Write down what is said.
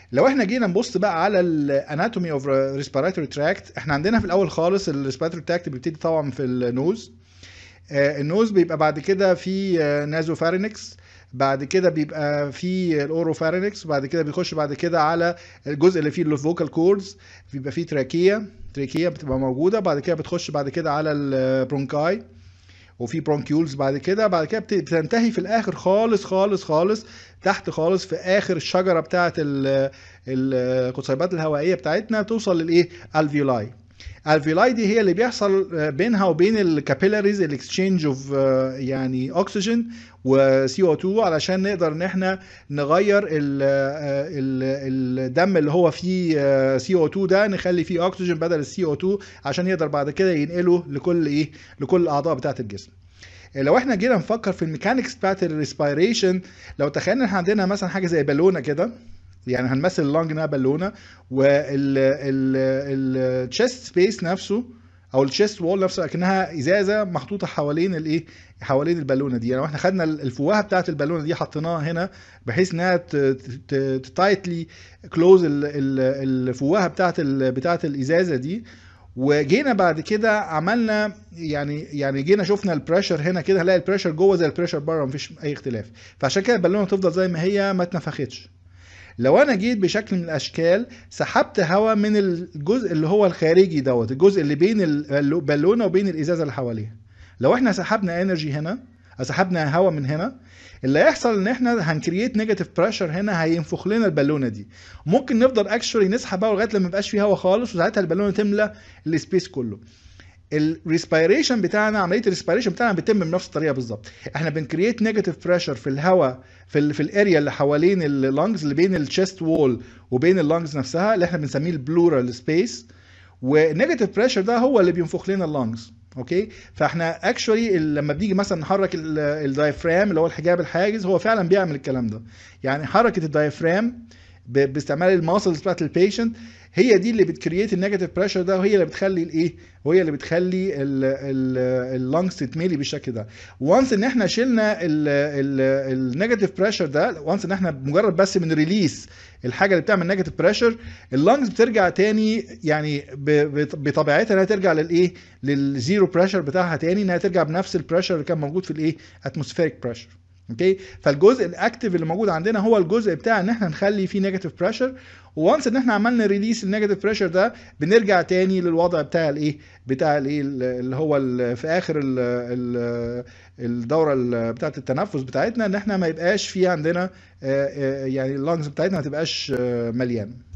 لو احنا جينا نبص بقى على الاناتومي اوف ريسبيراتوري تراكت احنا عندنا في الاول خالص الريسبيراتوري تراكت بيبتدي طبعا في النوز آه، النوز بيبقى بعد كده في نازو فارينكس بعد كده بيبقى في الاورو فارينكس بعد كده بيخش بعد كده على الجزء اللي فيه الفوكال كوردز بيبقى فيه تراكيه تراكيه بتبقى موجوده بعد كده بتخش بعد كده على البرونكاي وفي برونكيولز بعد كده بعد كده بت- بتنتهي في الاخر خالص خالص خالص تحت خالص في اخر الشجره بتاعه ال- القصيبات الهوائيه بتاعتنا توصل للايه الفيولاي الفيولاي دي هي اللي بيحصل بينها وبين الكابيلاريز الاكسشينج اوف يعني اكسجين وسي او 2 علشان نقدر ان احنا نغير ال ال الدم اللي هو فيه سي او 2 ده نخلي فيه اكسجين بدل السي او 2 عشان يقدر بعد كده ينقله لكل ايه لكل الاعضاء بتاعه الجسم لو احنا جينا نفكر في الميكانكس بتاعت الريسبيريشن لو تخيلنا احنا عندنا مثلا حاجه زي بالونه كده يعني هنمثل اللونج انها بالونه والتشيست سبيس نفسه او الشيست وول نفسه اكنها ازازه محطوطه حوالين الايه حوالين البالونه دي يعني لو احنا خدنا الفوهه بتاعت البالونه دي حطيناها هنا بحيث انها تايتلي كلوز الفوهه بتاعت ال- بتاعت الازازه دي وجينا بعد كده عملنا يعني يعني جينا شفنا البريشر هنا كده هنلاقي البريشر جوه زي البريشر بره مفيش اي اختلاف فعشان كده البالونه تفضل زي ما هي ما اتنفختش لو انا جيت بشكل من الاشكال سحبت هواء من الجزء اللي هو الخارجي دوت الجزء اللي بين البالونه وبين الازازه اللي حواليها لو احنا سحبنا انرجي هنا سحبنا هواء من هنا اللي هيحصل ان احنا هنكريت نيجاتيف بريشر هنا هينفخ لنا البالونه دي ممكن نفضل اكشولي نسحب هواء لغايه لما ما يبقاش فيه هواء خالص وساعتها البالونه تملى السبيس كله الريسبيريشن بتاعنا عمليه الريسبيريشن بتاعنا بتتم بنفس الطريقه بالظبط احنا بنكريت نيجاتيف بريشر في الهواء في ال في الاريا اللي حوالين اللنجز اللي بين الشيست وول وبين اللنجز نفسها اللي احنا بنسميه البلورال سبيس والنيجاتيف بريشر ده هو اللي بينفخ لنا اللنجز اوكي فاحنا اكشولي لما بنيجي مثلا نحرك الدايفرام اللي هو الحجاب الحاجز هو فعلا بيعمل الكلام ده يعني حركه الدايفرام ب- باستعمال الماسلز بتاعت البيشنت هي دي اللي بتكريت النيجاتيف بريشر ده وهي اللي بتخلي الايه وهي اللي بتخلي اللنجز تتملي بالشكل ده وانس ان احنا شلنا النيجاتيف بريشر ده وانس ان احنا مجرد بس من ريليس الحاجه اللي بتعمل نيجاتيف بريشر اللنجز بترجع تاني يعني ب- بط- بطبيعتها انها ترجع للايه للزيرو بريشر بتاعها تاني انها ترجع بنفس البريشر اللي كان موجود في الايه اتموسفيريك بريشر اوكي فالجزء الاكتف اللي موجود عندنا هو الجزء بتاع ان احنا نخلي فيه نيجاتيف بريشر وانس ان احنا عملنا ريليس النيجاتيف بريشر ده بنرجع تاني للوضع بتاع الايه بتاع الايه اللي هو ال- في اخر ال ال الدوره ال- بتاعه التنفس بتاعتنا ان احنا ما يبقاش في عندنا آه، آه، يعني اللنجز بتاعتنا ما تبقاش آه، مليانه